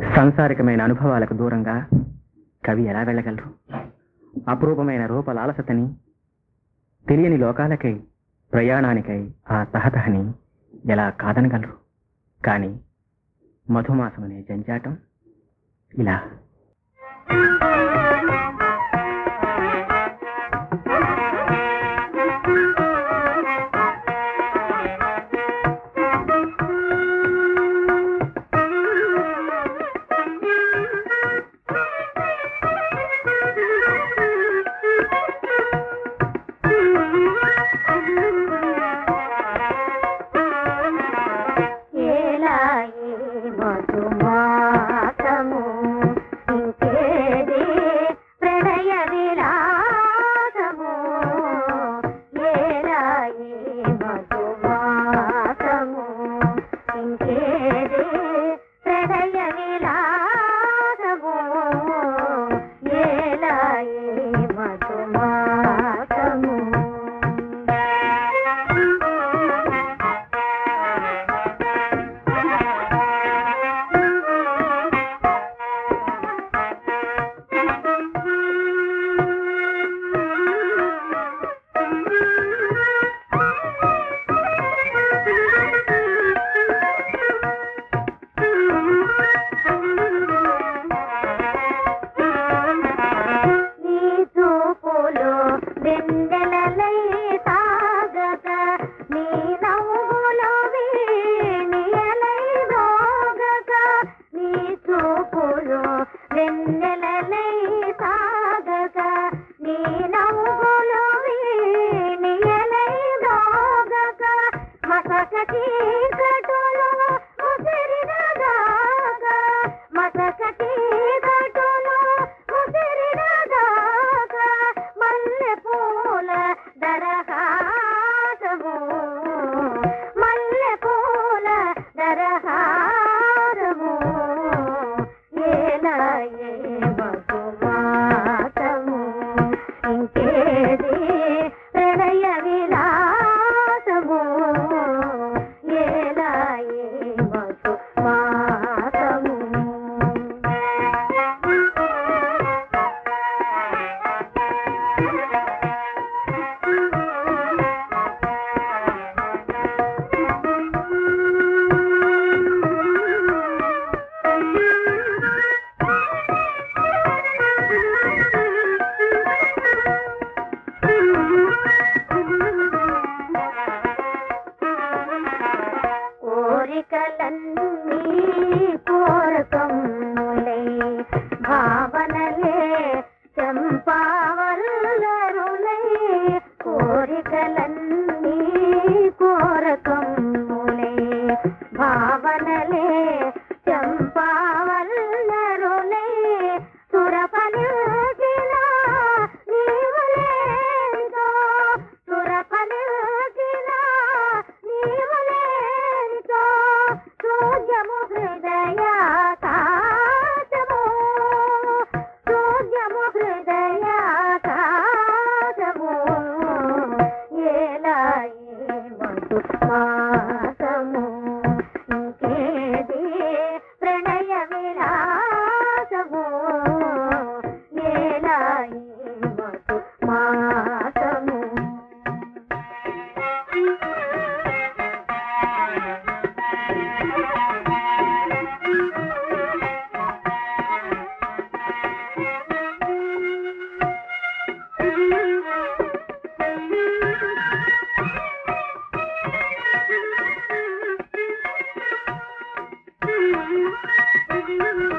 సాంసారికమైన అనుభవాలకు దూరంగా కవి ఎలా వెళ్ళగలరు అపురూపమైన రూప లాలసతని తెలియని లోకాలకై ప్రయాణానికై ఆ తహతహని ఎలా కాదనగలరు కానీ మధుమాసమనే జంజాటం ఇలా ఏలాయి మధుమాసము ఇంకేది ప్రణయ విలాసము ఏలాయి మధుమాసము ఇంకేది ప్రణయ విలాసము ఏలాయి మధుమాసము నీ చూపులు వెన్నెలలై తాగక నీ నవ్వులు వీణియలై మోగక నీ చూపులు వెన్నెలలై తాగక నీ నవ్వులు వీణియలై మోగక మసక చీకటులు ముసిరినగాక మసక చీకటులు ముసిరినగాక మల్లె పూల దరహాసము మల్లె పూల దరహాసము ఏలాయే మధుమాసము ఇంకేది ప్రణయ విలాసము ఏలాయే మధుమాసము కోరికలన్నీ కోరకములై భావనలే చంపావల్లరులై కోరికలన్నీ కోరకములై భావనలే చంపావల్లరులై సురపలికిన నీవులేదో సురపలికిన నీవులేదో సూర్యము హృదయ కాచము సూర్యము హృదయ కాచము ఏలాయి మధు మాసము ఇంకేది ప్రణయ విలాసము ఏలాయి మధు మాసము Thank you.